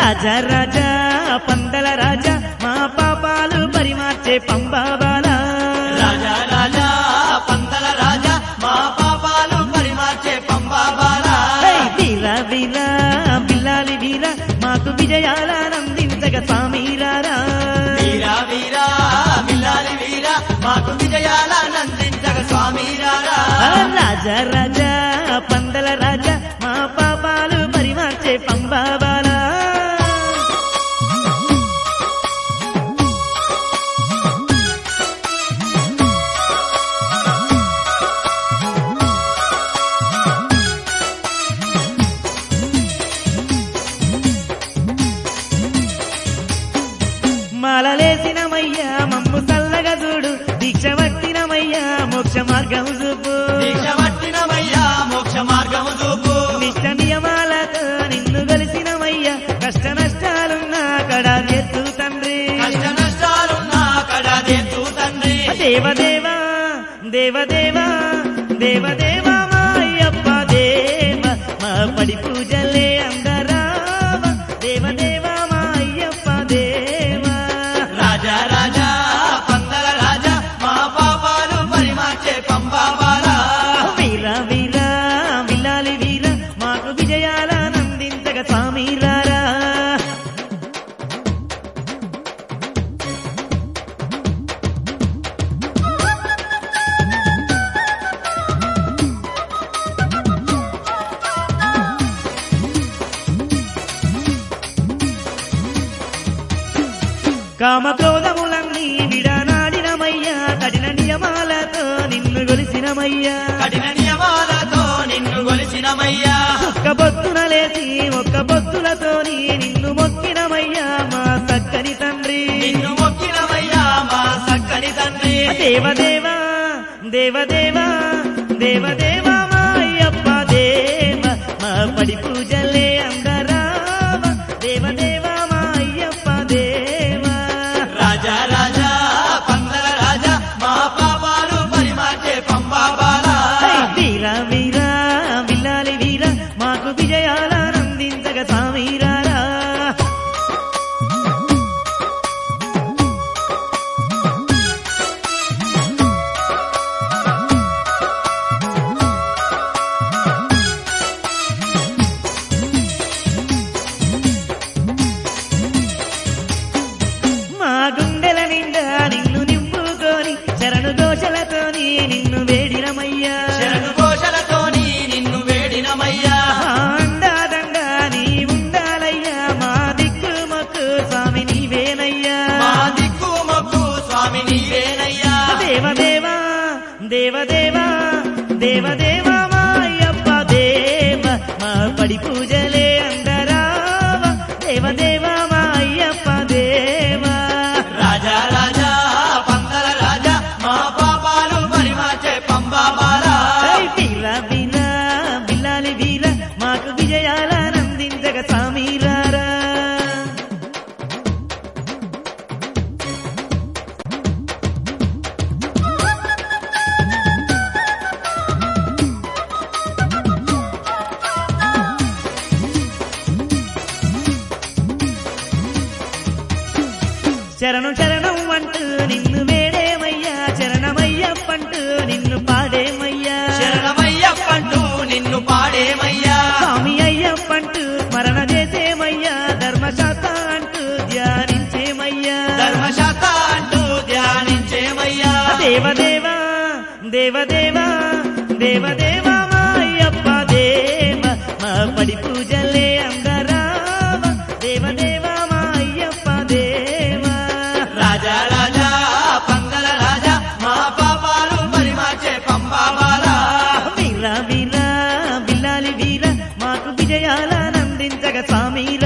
రాజా రాజా పందల రాజా మా పాపాలు పరిమార్చే పంబాబాల రాజా రాజా పంతల రాజా మా పాపాలు పరిమార్చే పంబాబాలా వీర వీర బిల్లాలి వీర మాకు విజయాలందించగ స్వామిరారా వీరా వీరా మిల్లాలి వీరా మాకు విజయాలనందించగ స్వామి రారా ఆ రాజా రాజా పందల రాజా మా పాపాలు పరిమార్చే పంబాబాల మాలలేసినమయ్యా మమ్ము చల్లగా చూడు దీక్ష పట్టినమయ్యా మోక్ష మార్గం చూపు దీక్ష పట్టినమయ్యా మోక్ష మార్గము చూపు నిష్ట నియమాలతో నిన్ను కలిసినమయ్యా కష్ట నష్టాలున్నా కడా ఎత్తు తండ్రి కష్ట నష్టాలున్నా కడదేతు తండ్రి దేవదేవా దేవదేవా దేవదేవా మా అయ్యప్ప దేవ మా పడి పూజలే అందరావ దేవదేవా మా అయ్యప్ప దేవా రాజా రాజా పందల రాజా మా పాపాలు పరిమార్చే పంబాబాలా వీర వీర విల్లాలి వీర మాకు విజయాలనందించగ స్వామిరారా కామక్రోధములన్నీ విడనాడినమయ్యా కఠిన నియమాలతో నిన్ను గొలిసినమయ్యా కఠిన నియమాలతో నిన్ను గొలిచినమయ్యా ఒక్క బొత్తున లేచి ఒక్క బొత్తులతోని నిన్ను మొక్కినమయ్యా మా చక్కని తండ్రి నిన్ను మొక్కినమయ్యా మా చక్కని తండ్రి దేవదేవా దేవదేవా దేవదేవా మా అయ్యప్ప దేవ మా పడి పూజలే అందరావ దేవదేవా మా అయ్యప్ప దేవా రాజా రాజా పందల రాజా మా పాపాలు పరిమార్చే పంబాబాలా వీర వీర విల్లాలి వీర మాకు విజయాలందించగ సామీరారా మా గుండెల నిండా నిన్ను నింపుకొని శరణు దోషలతోని నిన్ను వేడినమయ్యా శరణు ఘోషలతోని నిన్ను వేడినమయ్యా మా అండాదండా నీ ఉండాలయ్యా మా దిక్కు మొక్కు స్వామి నీవేనయ్యా మా దిక్కు మొక్కు స్వామి నీవేనయ్యా దేవదేవా దేవదేవా దేవదేవా మా అయ్యప్ప దేవ మా పడి పూజలే అందరావ దేవదేవా మా అయ్యప్ప దేవా రాజా రాజా పందల రాజా మా పాపాలు పరిమార్చే పంబాబాలా వీర వీర బిల్లాలి వీర మాకు విజయాలందించగ సామీరారా శరణు శరణం అంటూ నిన్ను వేడేమయ్యా చరణమయ్యప్పంటూ నిన్ను పాడేమయ్యా శరణమయ్యప్పంటూ నిన్ను పాడేమయ్యా స్వామి అయ్యప్పంటూ స్మరణ చేసేమయ్యా ధర్మశాస్త్ర అంటూ ధ్యానించేమయ్యా ధర్మశాస్త్ర అంటూ ధ్యానించేమయ్యా దేవదేవా దేవదేవా దేవదేవా మా అయ్యప్ప దేవ మా పడి పూజలే అందరావ దేవదేవా మా అయ్యప్ప దేవా రాజా రాజా పందల రాజా మా పాపాలు పరిమార్చే పంబాబాలా వీర వీర బిల్లాలి వీర మాకు విజయాలందించగ స్వామిరా